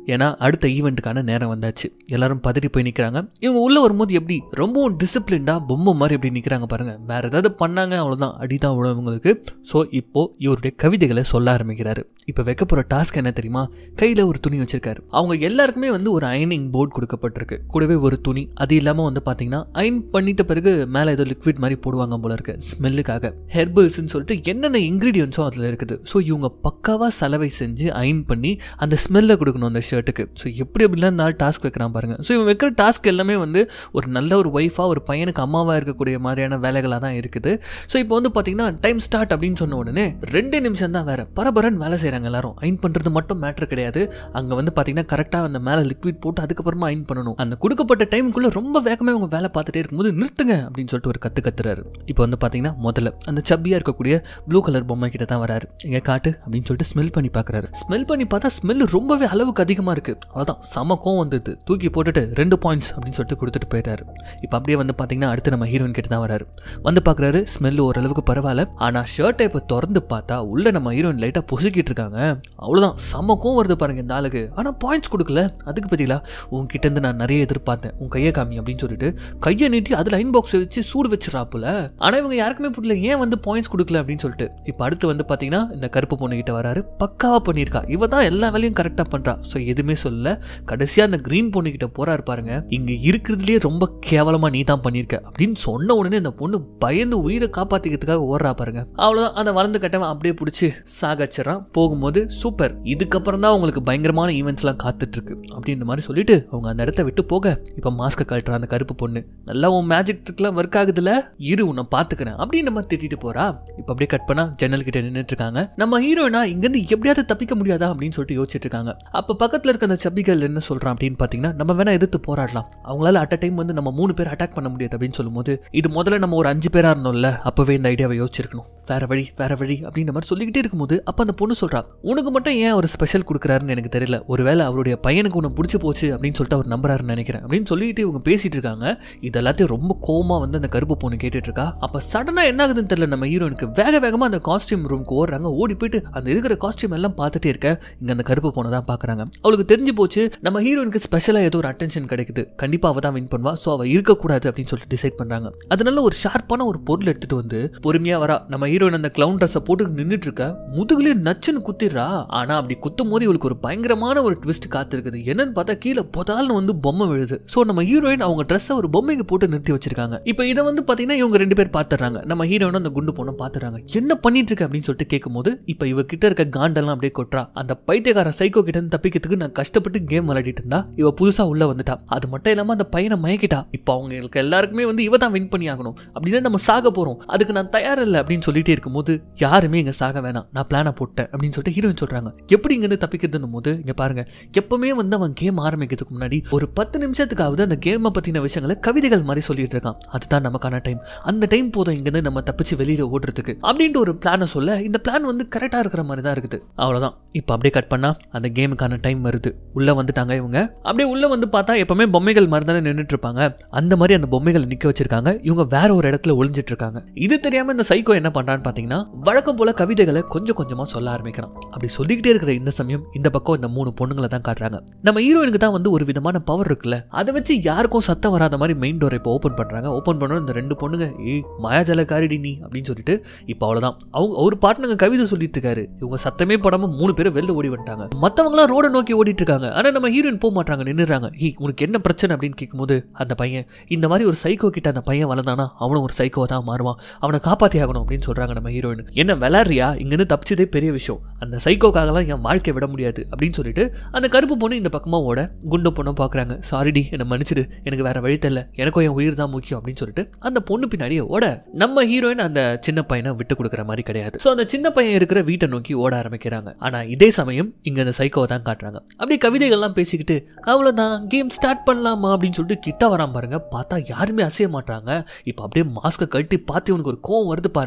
ஏன்னா அடுத்த ஈவெண்ட்டுக்கான நேரம் வந்தாச்சு எல்லாரும் பதறி போய் நிற்கிறாங்க இவங்க உள்ள வரும்போது எப்படி ரொம்பவும் டிசிப்ளின்டா பொம்மை மாதிரி எப்படி நிற்கிறாங்க பாருங்க வேற ஏதாவது பண்ணாங்க அவ்வளோதான் அடிதான் விழும் இவங்களுக்கு ஸோ இப்போ இவருடைய கவிதைகளை சொல்ல ஆரம்பிக்கிறாரு இப்போ வைக்க போகிற டாஸ்க் என்ன தெரியுமா கையில் ஒரு துணி வச்சிருக்காரு அவங்க எல்லாருக்குமே வந்து ஒரு அயனிங் போர்டு கொடுக்கப்பட்டிருக்கு கூடவே ஒரு துணி அது இல்லாமல் வந்து பார்த்தீங்கன்னா அயன் பண்ணிட்ட பிறகு மேலே ஏதோ லிக்விட் மாதிரி போடுவாங்க போல இருக்கு ஸ்மெல்லுக்காக ஹெர்பல்ஸ்ன்னு சொல்லிட்டு என்னென்ன இன்க்ரீடியன்ஸும் அதில் இருக்குது ஸோ இவங்க பக்காவாக சலவை செஞ்சு அயன் பண்ணி அந்த ஸ்மெல்லை கொடுக்கணும் அந்த ஷர்ட்டுக்கு ஸோ எப்படி எப்படிலாம் இந்த ஆள் டாஸ்க் வைக்கிறான் பாருங்க ஸோ இவன் வைக்கிற டாஸ்க் எல்லாமே வந்து ஒரு நல்ல ஒரு ஒய்ஃபாக ஒரு பையனுக்கு அம்மாவாக இருக்கக்கூடிய மாதிரியான வேலைகளாக தான் இருக்குது ஸோ இப்போ வந்து பார்த்தீங்கன்னா டைம் ஸ்டார்ட் அப்படின்னு சொன்ன உடனே ரெண்டு நிமிஷம் தான் வேற பரபரன்னு வேலை செய்கிறாங்க எல்லாரும் அயன் பண்ணுறது மட்டும் மேட்ரு கிடையாது அங்கே வந்து பார்த்தீங்கன்னா கரெக்டாக அந்த மேலே லிக்விட் போட்டு அதுக்கப்புறமா அயன் பண்ணணும் அந்த கொடுக்கப்பட்ட டைமுக்குள்ளே ரொம்ப வேகமாக இவங்க வேலை பார்த்துட்டே இருக்கும்போது நிறுத்துங்க அப்படின்னு சொல்லிட்டு ஒரு கற்று கத்துறாரு இப்போ வந்து பார்த்தீங்கன்னா முதல்ல அந்த சப்பியாக இருக்கக்கூடிய ப்ளூ கலர் பொம்மை கிட்ட தான் வராரு இங்கே காட்டு அப்படின்னு சொல்லிட்டு ஸ்மெல் பண்ணி பார்க்குறாரு ஸ்மெல் பண்ணி பார்த்தா ஸ்மெல் ரொம்பவே அளவுக்கு அதிகமாக இருக்குது அவ்வளோதான் செம கோவம் வந்தது தூக்கி போட்டுட்டு ரெண்டு பாயிண்ட்ஸ் அப்படின்னு சொல்லிட்டு கொடுத்துட்டு போயிட்டாரு இப்போ அப்படியே வந்து பார்த்தீங்கன்னா அடுத்து நம்ம ஹீரோயின் கிட்ட தான் வராரு வந்து பார்க்குறாரு ஸ்மெல் ஓரளவுக்கு பரவாயில்ல ஆனால் ஷர்ட்டை இப்போ திறந்து பார்த்தா உள்ள நம்ம ஹீரோயின் லைட்டாக பொசுக்கிட்டு இருக்காங்க அவ்வளோதான் செம கோவம் வருது பாருங்க இந்த ஆளுக்கு ஆனால் பாயிண்ட்ஸ் கொடுக்கல அதுக்கு பற்றிலா உங்ககிட்ட இருந்து நான் நிறைய எதிர்பார்த்தேன் உன் கையை காமி அப்படின்னு சொல்லிட்டு கையை நீட்டி அதில் அயன் பாக்ஸை வச்சு சூடு வச்சிடறாப்புல ஆனால் இவங்க யாருக்குமே புரியல ஏன் வந்து பாயிண்ட்ஸ் கொடுக்கல அப்படின்னு சொல்லிட்டு இப்போ அடுத்து வந்து பார்த்தீங்கன்னா இந்த கருப்பு பொண்ணு கிட்ட வராரு பக்காவாக பண்ணியிருக்கா இவ தான் எல்லா வேலையும் கரெக்டாக பண்ணுறா ஸோ எதுவுமே சொல்லல கடைசியாக அந்த க்ரீன் பொண்ணு கிட்ட போறாரு பாருங்க இங்கே இருக்கிறதுலே ரொம்ப கேவலமாக நீ தான் பண்ணியிருக்க அப்படின்னு சொன்ன உடனே இந்த பொண்ணு பயந்து உயிரை காப்பாற்றிக்கிறதுக்காக ஓடுறா பாருங்க அவ்வளோதான் அந்த வளர்ந்து கட்டவன் அப்படியே பிடிச்சி சாகச்சிடறான் போகும்போது சூப்பர் இதுக்கப்புறம் தான் உங்களுக்கு பயங்கரமான ஈவெண்ட்ஸ்லாம் காத்துட்டு இருக்கு அப்படின்ற மாதிரி சொல்லிட்டு அவங்க அந்த இடத்த விட்டு போக இப்போ மாஸ்க்கை கழட்டுற அந்த கருப்பு பொண்ணு நல்லா உன் மேஜிக் ட்ரிக்லாம் ஒர்க் ஆகுதுல இரு உன்னை பார்த்துக்கிறேன் அப்படின்னு நம்ம திட்டிட்டு போறா இப்போ அப்படியே கட் பண்ணா ஜன்னல் கிட்ட நின்றுட்டு இருக்காங்க நம்ம ஹீரோயினா இங்கேருந்து எப்படியாவது தப்பிக்க முடியாதா அப்படின்னு சொல்லிட்டு யோசிச்சுட்டு இருக்காங்க அப்போ பக்கத்தில் இருக்க அந்த சப்பிகள் என்ன சொல்றான் அப்படின்னு பார்த்தீங்கன்னா நம்ம வேணா எதிர்த்து போராடலாம் அவங்களால அட் அ டைம் வந்து நம்ம மூணு பேர் அட்டாக் பண்ண முடியாது அப்படின்னு சொல்லும்போது இது முதல்ல நம்ம ஒரு அஞ்சு பேரா இருந்தோம்ல அப்பவே இந்த ஐடியாவை யோசிச்சிருக்கணும் வேற வழி வேற வழி அப்படின்ற மாதிரி சொல்லிக்கிட்டே இருக்கும்போது அப்போ அந்த பொண்ணு சொல்றா உனக்கு மட்டும் ஏன் ஒரு ஸ்பெஷல் கொடுக்குறாருன்னு எனக்கு தெரியல ஒருவேளை அவருடைய பையனுக்கு உன்னை பிடிச்சி போச்சு அப்படின்னு சொல்லிட்டு அவர் நம்புறாருன்னு நினைக்கிறேன் அப்படின்னு சொல்லிட்டு இவங்க பேசிட்டு இருக்காங்க இது எல்லாத்தையும் ரொம்ப கோவமா வந்து அந்த கருப்பு பொண்ணு கேட்டுட்டு இருக்கா அப்ப சடனா என்ன ஆகுதுன்னு தெரியல நம்ம ஹீரோனுக்கு வேக வேகமா அந்த காஸ்டியூம் ரூமுக்கு ஓடுறாங்க ஓடி போயிட்டு அந்த இருக்கிற காஸ்டியூம் எல்லாம் பார்த்துட்டே இருக்க இங்க அந்த கருப்பு பொண்ணை தான் பாக்குறாங்க அவளுக்கு தெரிஞ்சு போச்சு நம்ம ஹீரோனுக்கு ஸ்பெஷலா ஏதோ ஒரு அட்டென்ஷன் கிடைக்குது கண்டிப்பா அவ தான் வின் பண்ணுவா ஸோ அவ இருக்கக்கூடாது அப்படின்னு சொல்லிட்டு டிசைட் பண்றாங்க அதனால ஒரு ஷார்ப்பான ஒரு பொருள் எடுத்துட்டு வந்து பொறுமையா வரா நம்ம ஹீரோயின் அந்த கிளவுன் ட்ரெஸ்ஸை போட்டு நின்றுட்டு இருக்க முதுகுலயே நச்சுன்னு குத்திடுறா ஆனா அப்படி குத்தும் போது இவளுக்கு ஒரு பயங்கரமான ஒரு ட்விஸ்ட் காத்திருக்குது என்னன்னு பார்த்தா கீழே பொதால்னு வந்து பொம்மை விழுது ஸோ நம்ம ஹீரோயின் அவங்க ட்ரெஸ்ஸை ஒரு பொம்மைக்கு போட்டு நிறுத்தி வச்சிருக்காங்க இப்போ இதை வந்து பார்த்தீங்கன்னா இவங்க ரெண்டு பேர் பார்த்துறாங்க நம்ம ஹீரோயின் அந்த குண்டு பொண்ணை பார்த்துறாங்க என்ன பண்ணிட்டு இருக்க அப்படின்னு சொல்லிட்டு கேட்கும்போது இப்போ இவ கிட்ட இருக்க காண்டெல்லாம் அப்படியே கொட்டுறா அந்த பைத்தியக்கார சைக்கோ கிட்ட இருந்து தப்பிக்கிறதுக்கு நான் கஷ்டப்பட்டு கேம் விளையாடிட்டு இருந்தா இவ புதுசா உள்ள வந்துட்டா அது மட்டும் இல்லாம அந்த பையனை மயக்கிட்டா இப்போ அவங்களுக்கு எல்லாருக்குமே வந்து இவ தான் வின் பண்ணி ஆகணும் அப்படின்னா நம்ம சாக போறோம் அதுக்கு நான் தயார் இல்லை அப்படின்னு சொல்லிட்டே இருக்கும்போது யாருமே இங்க சாக வேணாம் நான் பிளானை போட்டேன் அப்படின்னு சொல்லிட்டு ஹீரோயின் சொல்றாங்க எப்படி இங்க இருந்து தப்பிக்கிறதுன்னு போது இங்க பாருங்க எப்பவுமே வந்து அவன் கேம் ஆரம்பிக்கிறதுக்கு முன்னாடி ஒரு பத்து நிமிஷத்துக்காவது அந்த கேமை பத்தின விஷயங்களை கவிதைகள் மாதிரி சொல்லிட்டு இருக்கான் அதுதான் நமக்கான டைம் அந்த டைம் போதும் இங்கிருந்து நம்ம தப்பிச்சு வெளியில ஓடுறதுக்கு அப்படின்ட்டு ஒரு பிளானை சொல்ல இந்த பிளான் வந்து கரெக்டா இருக்கிற மாதிரி தான் இருக்குது அவ்வளவுதான் இப்போ அப்படியே கட் பண்ணா அந்த கேமுக்கான டைம் வருது உள்ள வந்துட்டாங்க இவங்க அப்படியே உள்ள வந்து பார்த்தா எப்பவுமே பொம்மைகள் மாதிரி தானே நின்றுட்டு இருப்பாங்க அந்த மாதிரி அந்த பொம்மைகளை நிக்க வச்சிருக்காங்க இவங்க வேற ஒரு இடத்துல ஒளிஞ்சிட்டு இருக்காங்க இது தெரியாம இந்த சைக்கோ என்ன பண்றான்னு பாத்தீங்கன்னா வழக்கம் போல கவிதைகளை கொஞ்சம் கொஞ்சமா சொல்ல ஆரம்பிக்கிறான் அப்படி சொல்லிக்கிட்டே இருக்கிற இந்த சமயம் இந்த பக்கம் இந்த மூணு பொண்ணுங்களை தான் காட்டுறாங்க நம்ம ஹீரோயினுக்கு தான் வந்து ஒரு விதமான பவர் இருக்குல்ல அதை வச்சு யாருக்கும் சத்தம் வராத மாதிரி மெயின் டோரை இப்போ ஓப்பன் பண்றாங்க ஓப்பன் பண்ணணும் இந்த ரெண்டு பொண்ணுங்க ஏய் மாயாஜாலக்காரிடி நீ அப்படின்னு சொல்லிட்டு இப்போ அவ்வளவுதான் அவங்க ஒரு பாட்டுங்க கவிதை சொல்லிட்டு இருக்காரு இவங்க சத்தமே படாம மூணு பேரும் வெளில ஓடி வந்துட்டாங்க மத்தவங்களாம் ரோட நோக்கி ஓடிட்டு இருக்காங்க ஆனா நம்ம ஹீரோயின் போக மாட்டாங்க நின்னுறாங்க ஹீ உனக்கு என்ன பிரச்சனை அப்படின்னு கேட்கும்போது அந்த பையன் இந்த மாதிரி ஒரு சைக்கோ கிட்ட அந்த பையன் வளர்ந்தானா அவனும் ஒரு சைக்கோ தான் மாறுவான் அவனை காப்பாத்தி ஆகணும் அப்படின்னு சொல்றாங்க நம்ம ஹீரோயின் என்ன விளாட்றியா இங்கிருந்து தப்பிச்சதே பெரிய விஷயம் அந்த சைக்கோக்காகலாம் என் வாழ்க்கை விட முடியாது அப்படின்னு சொல்லிட்டு அந்த கருப்பு பொண்ணு இந்த பக்கமா ஓட குண்டு பொண்ணை பாக்குறாங்க சாரிடி என்னை மன்னிச்சிடு எனக்கு வேற வழி தெரியல எனக்கும் என் உயிர் தான் முக்கியம் அப்படின்னு சொல்லிட்டு அந்த பொண்ணு பின்னாடியே ஓட நம்ம ஹீரோயின் அந்த சின்ன பையனை விட்டு கொடுக்குற மாதிரி கிடையாது ஸோ அந்த சின்ன பையன் இருக்கிற வீட்டை நோக்கி ஓட ஆரம்பிக்கிறாங்க ஆனா இதே சமயம் இங்க அந்த சைக்கோவை தான் காட்டுறாங்க அப்படியே கவிதைகள்லாம் பேசிக்கிட்டு அவ்வளவுதான் கேம் ஸ்டார்ட் பண்ணலாமா அப்படின்னு சொல்லிட்டு கிட்ட வராம பாருங்க பார்த்தா யாருமே அசைய மாட்டாங்க இப்போ அப்படியே மாஸ்கை கழட்டி பார்த்து இவனுக்கு ஒரு கோவம் வருது பாருங்க அந்த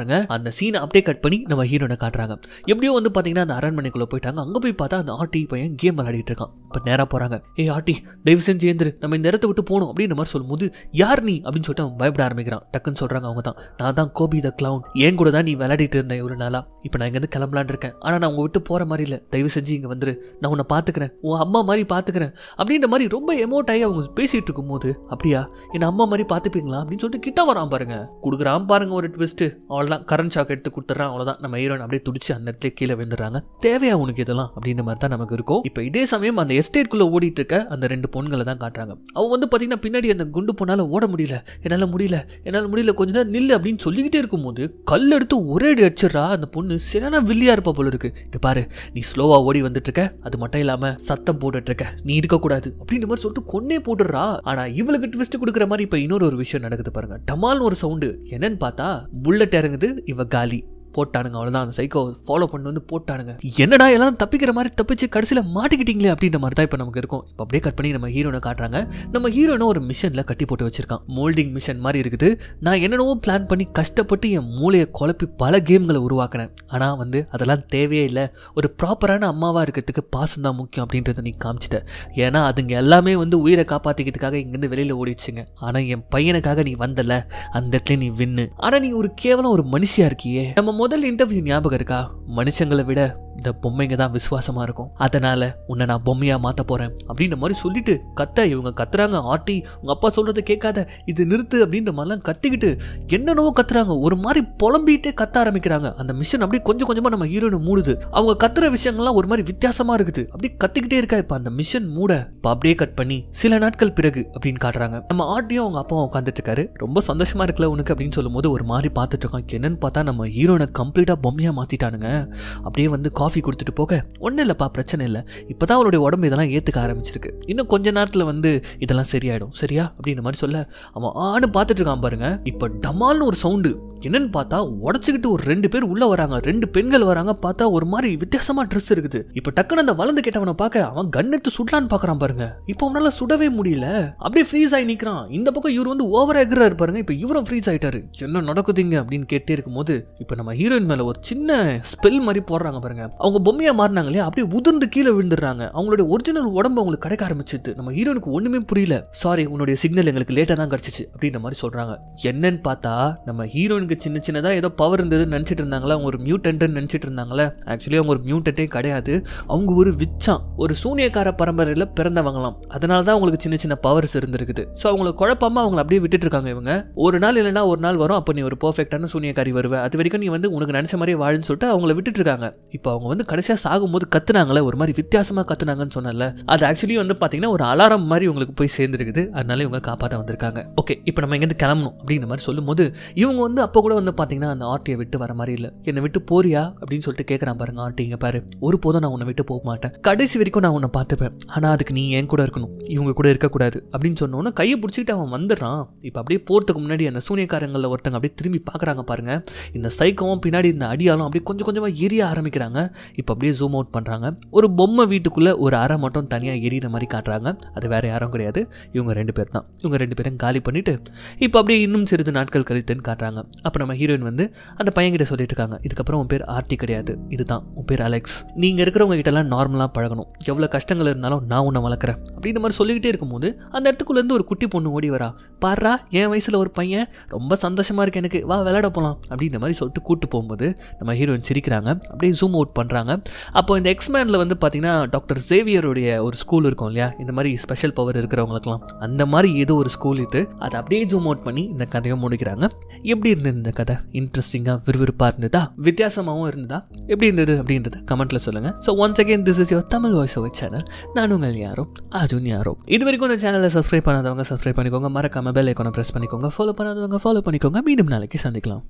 அந்த சீனை அப்படியே கட் பண்ணி நம்ம ஹீரோனை காட்டுறாங்க எப்படியோ வந்து பார்த்தீங்கன்னா அந்த அரண்மனைக்குள்ளே போயிட்டாங்க அங்கே போய் பார்த்தா அந்த ஆர்டி பையன் கேம் விளையாடிட்டு இருக்கான் இப்போ நேராக போகிறாங்க ஏய் ஆர்டி தயவு செஞ்சு ஏந்திரு நம்ம இந்த இடத்த விட்டு போகணும் அப்படின்ற மாதிரி சொல்லும்போது யார் நீ அப்படின்னு சொல்லிட்டு அவன் பயப்பட ஆரம்பிக்கிறான் டக்குன்னு சொல்கிறாங்க அவங்க தான் நான் தான் கோபி த கிளவுன் என் கூட தான் நீ விளையாடிட்டு இருந்தேன் இவ்வளோ நாளா இப்போ நான் இங்கேருந்து கிளம்பலான்னு இருக்கேன் ஆனால் நான் உங்க விட்டு போகிற மாதிரி இல்லை தயவு செஞ்சு இங்கே வந்துரு நான் உன்னை பார்த்துக்கிறேன் உன் அம்மா மாதிரி பார்த்துக்கிறேன் அப்படின்ற மாதிரி ரொம்ப எமோட் ஆகி அவங்க பேசிகிட்டு இருக்கும்போது அப்படியா என் அம்மா மாதிரி பார்த்துப்பீங்களா அப்படின்னு சொல்லிட்டு கிட்ட வரான் பாருங்க கொடுக்குறான் பாருங்க ஒரு ட்விஸ்ட்டு அவ்வளோதான் கரண்ட் ஷாக் எடுத்து கொடுத்துட்றான் அவ்வளோதான் நம்ம ஹீரோன் அப்படியே துடிச்சு அந்த இடத்துல கீழே விழுந்துடுறாங்க தேவையா உனக்கு இதெல்லாம் அப்படின்ற மாதிரி தான் நமக்கு இருக்கும் இப்போ இதே சமயம் அந்த எஸ்டேட்குள்ளே ஓடிட்டு இருக்க அந்த ரெண்டு பொண்களை தான் காட்டுறாங்க அவ வந்து பார்த்தீங்கன்னா பின்னாடி அந்த குண்டு பொண்ணால் ஓட முடியல என்னால் முடியல என்னால் முடியல கொஞ்ச நேரம் நில்லு அப்படின்னு சொல்லிக்கிட்டே இருக்கும்போது கல் எடுத்து ஒரே அடி அடிச்சிடறா அந்த பொண்ணு சரியான வில்லியா இருப்பா போல இருக்கு இங்க பாரு நீ ஸ்லோவா ஓடி வந்துட்டு இருக்க அது மட்டும் இல்லாம சத்தம் போட்டுட்டு இருக்க நீ இருக்கக்கூடாது அப்படின்ற மாதிரி சொல்லிட்டு கொன்னே போட்டுடுறா ஆனா இவளுக்கு ட்விஸ்ட் கொடுக்குற மாதிரி இப்ப இன்னொரு ஒரு விஷயம் நடக்குது பாருங்க டமால்னு ஒரு சவுண்டு என்னன்னு பார்த்தா புல்லட் இறங்குது இவ காலி போட்டானுங்க அவ்வளோதான் அந்த சைக்கோ ஃபாலோ பண்ணி வந்து போட்டானுங்க என்னடா எல்லாம் தப்பிக்கிற மாதிரி தப்பிச்சு கடைசியில் மாட்டிக்கிட்டீங்களே அப்படின்ற மாதிரி தான் இப்போ நமக்கு இருக்கும் இப்போ அப்படியே கட் பண்ணி நம்ம ஹீரோனை காட்டுறாங்க நம்ம ஹீரோனை ஒரு மிஷனில் கட்டி போட்டு வச்சிருக்கான் மோல்டிங் மிஷன் மாதிரி இருக்குது நான் என்னென்னவோ பிளான் பண்ணி கஷ்டப்பட்டு என் மூளையை குழப்பி பல கேம்களை உருவாக்கினேன் ஆனால் வந்து அதெல்லாம் தேவையே இல்லை ஒரு ப்ராப்பரான அம்மாவாக இருக்கிறதுக்கு பாசம் தான் முக்கியம் அப்படின்றத நீ காமிச்சிட்ட ஏன்னா அதுங்க எல்லாமே வந்து உயிரை காப்பாற்றிக்கிறதுக்காக இங்கேருந்து வெளியில் ஓடிடுச்சுங்க ஆனால் என் பையனுக்காக நீ வந்தல அந்த இடத்துல நீ வின்னு ஆனால் நீ ஒரு கேவலம் ஒரு மனுஷியா இருக்கியே நம்ம முதல் இன்டர்வியூ ஞாபகம் இருக்கா மனுஷங்களை விட இந்த பொம்மைங்க தான் விசுவாசமா இருக்கும் அதனால உன்னை நான் பொம்மையா மாத்த போறேன் அப்படின்ற மாதிரி சொல்லிட்டு கத்த இவங்க கத்துறாங்க ஆட்டி உங்க அப்பா சொல்றதை கேட்காத இது நிறுத்து அப்படின்ற மாதிரிலாம் கத்திக்கிட்டு என்னென்னவோ கத்துறாங்க ஒரு மாதிரி புலம்பிட்டே கத்த ஆரம்பிக்கிறாங்க அந்த மிஷன் அப்படியே கொஞ்சம் கொஞ்சமா நம்ம ஹீரோனை மூடுது அவங்க கத்துற விஷயங்கள்லாம் ஒரு மாதிரி வித்தியாசமா இருக்குது அப்படியே கத்திக்கிட்டே இருக்கா இப்ப அந்த மிஷன் மூட இப்ப அப்படியே கட் பண்ணி சில நாட்கள் பிறகு அப்படின்னு காட்டுறாங்க நம்ம ஆட்டியும் அவங்க அப்பாவும் உட்காந்துட்டு இருக்காரு ரொம்ப சந்தோஷமா இருக்குல்ல உனக்கு அப்படின்னு சொல்லும்போது ஒரு மாதிரி பார்த்துட்டு இருக்கோம் என்னன்னு பார்த்தா நம்ம ஹீரோனை கம்ப்ளீட்டா பொம்மையா மாத்திட்டானுங்க அப்படியே வந்து காஃபி கொடுத்துட்டு போக ஒன்றும் இல்லைப்பா பிரச்சனை இல்லை இப்போ தான் அவருடைய உடம்பு இதெல்லாம் ஏற்றுக்க ஆரம்பிச்சிருக்கு இன்னும் கொஞ்ச நேரத்தில் வந்து இதெல்லாம் சரியாயிடும் சரியா அப்படின்ற மாதிரி சொல்ல அவன் ஆணு பார்த்துட்டு இருக்கான் பாருங்க இப்போ டமால்னு ஒரு சவுண்டு என்னன்னு பார்த்தா உடச்சிக்கிட்டு ஒரு ரெண்டு பேர் உள்ள வராங்க ரெண்டு பெண்கள் வராங்க பார்த்தா ஒரு மாதிரி வித்தியாசமா ட்ரெஸ் இருக்குது இப்போ டக்குன்னு அந்த வளர்ந்து கேட்டவனை பார்க்க அவன் கன் எடுத்து சுடலான்னு பார்க்கறான் பாருங்க இப்போ அவனால சுடவே முடியல அப்படியே ஃப்ரீஸ் ஆகி நிற்கிறான் இந்த பக்கம் இவர் வந்து ஓவர் எக்கிறாரு பாருங்க இப்போ இவரும் ஃப்ரீஸ் ஆயிட்டாரு என்ன நடக்குதுங்க அப்படின்னு கேட்டே இருக்கும்போது இப்போ நம்ம ஹீரோயின் மேல ஒரு சின்ன ஸ்பெல் மாதிரி போடுறாங்க பாருங்க அவங்க பொம்மையா மாறினாங்க இல்லையா அப்படியே உதிர்ந்து கீழே விழுந்துடுறாங்க அவங்களுடைய ஒரிஜினல் உடம்பு அவங்களுக்கு கிடைக்க ஆரம்பிச்சிது நம்ம ஹீரோனுக்கு ஒண்ணுமே புரியல சாரி உன்னுடைய சிக்னல் எங்களுக்கு லேட்டா தான் கிடைச்சிச்சு அப்படின்ற மாதிரி சொல்றாங்க என்னன்னு பார்த்தா நம்ம ஹீரோனுக்கு சின்ன சின்னதா ஏதோ பவர் இருந்ததுன்னு நினைச்சிட்டு இருந்தாங்களா அவங்க ஒரு மியூட்டன்ட்னு நினைச்சிட்டு இருந்தாங்களே ஆக்சுவலி அவங்க ஒரு மியூட்டன்ட்டே கிடையாது அவங்க ஒரு விச்சான் ஒரு சூனியக்கார பரம்பரையில் பிறந்தவங்களாம் அதனால தான் அவங்களுக்கு சின்ன சின்ன பவர்ஸ் இருந்திருக்குது ஸோ அவங்களை குழப்பாம அவங்கள அப்படியே விட்டுட்டு இருக்காங்க இவங்க ஒரு நாள் இல்லைன்னா ஒரு நாள் வரும் அப்போ நீ ஒரு பர்ஃபெக்டான சூனியக்காரி வருவ அது வரைக்கும் நீ வந்து உனக்கு நினைச்ச மாதிரி வாழுன்னு சொல்லிட்டு அவங்கள விட்டுட்டு இருக்காங்க இப்போ அவங்க வந்து கடைசியாக சாகும்போது கத்துனாங்களே ஒரு மாதிரி வித்தியாசமாக கத்துனாங்கன்னு சொன்னல அது ஆக்சுவலி வந்து பார்த்தீங்கன்னா ஒரு அலாரம் மாதிரி உங்களுக்கு போய் சேர்ந்துருக்குது அதனால இவங்க காப்பாற்ற வந்திருக்காங்க ஓகே இப்போ நம்ம இங்கேருந்து கிளம்பணும் அப்படின்ற மாதிரி சொல்லும்போது இவங்க வந்து அப்போ கூட வந்து பார்த்தீங்கன்னா அந்த ஆர்டியை விட்டு வர மாதிரி இல்லை என்னை விட்டு போறியா அப்படின்னு சொல்லிட்டு கேட்குறான் பாருங்க ஆர்டி இங்க பாரு ஒரு போதும் நான் உன்னை விட்டு போக மாட்டேன் கடைசி வரைக்கும் நான் உன்னை பார்த்துப்பேன் ஆனால் அதுக்கு நீ என் கூட இருக்கணும் இவங்க கூட இருக்கக்கூடாது அப்படின்னு சொன்னோன்னே கையை பிடிச்சிக்கிட்டு அவன் வந்துடுறான் இப்போ அப்படியே போகிறதுக்கு முன்னாடி அந்த சூனியக்காரங்களில் ஒருத்தங்க அப்படியே திரும்பி பார்க்குறாங்க பாருங்க இந்த சைக்கோவும் பின்னாடி இந்த அடியாலும் அப்படியே கொஞ்சம் கொஞ்சமாக எரிய ஆரம்பிக்கிறாங்க இப்போ அப்படியே ஜூம் அவுட் பண்ணுறாங்க ஒரு பொம்மை வீட்டுக்குள்ளே ஒரு அறை மட்டும் தனியாக எரியிற மாதிரி காட்டுறாங்க அது வேற யாரும் கிடையாது இவங்க ரெண்டு பேர் தான் இவங்க ரெண்டு பேரும் காலி பண்ணிட்டு இப்போ அப்படியே இன்னும் சிறிது நாட்கள் கழித்துன்னு காட்டுறாங்க அப்போ நம்ம ஹீரோயின் வந்து அந்த பையன்கிட்ட சொல்லிட்டு இருக்காங்க இதுக்கப்புறம் உன் பேர் ஆர்த்தி கிடையாது இதுதான் உன் பேர் அலெக்ஸ் நீங்கள் இருக்கிறவங்க கிட்டலாம் நார்மலாக பழகணும் எவ்வளோ கஷ்டங்கள் இருந்தாலும் நான் உன்னை வளர்க்குறேன் அப்படின்ற மாதிரி சொல்லிக்கிட்டே இருக்கும்போது அந்த இடத்துக்குள்ளேருந்து ஒரு குட்டி பொண்ணு ஓடி வரா பாரா என் வயசில் ஒரு பையன் ரொம்ப சந்தோஷமாக இருக்கு எனக்கு வா விளையாட போகலாம் அப்படின்ற மாதிரி சொல்லிட்டு கூட்டு போகும்போது நம்ம ஹீரோயின் சிரிக்கிறாங்க அப்படியே ஜூம் அவுட் பண்ணுறாங்க அப்போ இந்த எக்ஸ்மேனில் வந்து பார்த்தீங்கன்னா டாக்டர் சேவியருடைய ஒரு ஸ்கூல் இருக்கும் இல்லையா இந்த மாதிரி ஸ்பெஷல் பவர் இருக்கிறவங்களுக்குலாம் அந்த மாதிரி ஏதோ ஒரு ஸ்கூல் இது அதை அப்படியே ஜூம் அவுட் பண்ணி இந்த கதையை முடிக்கிறாங்க எப்படி இருந்தது இந்த கதை இன்ட்ரெஸ்டிங்காக விறுவிறுப்பாக இருந்ததா வித்தியாசமாகவும் இருந்ததா எப்படி இருந்தது அப்படின்றத கமெண்ட்ல சொல்லுங்க so once again this is your Tamil voice over channel நான் உங்கள் யாரோ அர்ஜுன் யாரோ இது வரைக்கும் இந்த சேனலை சப்ஸ்கிரைப் பண்ணாதவங்க சப்ஸ்கிரைப் பண்ணிக்கோங்க மறக்காம பெல் ஐக்கானை ப்ரெஸ் பண்ணிக்கோங்க ஃபாலோ பண்ணாதவங்க ஃபாலோ பண்ணிக்கோங்க மீண்டும் நாளைக்கு சந்திக்கலாம்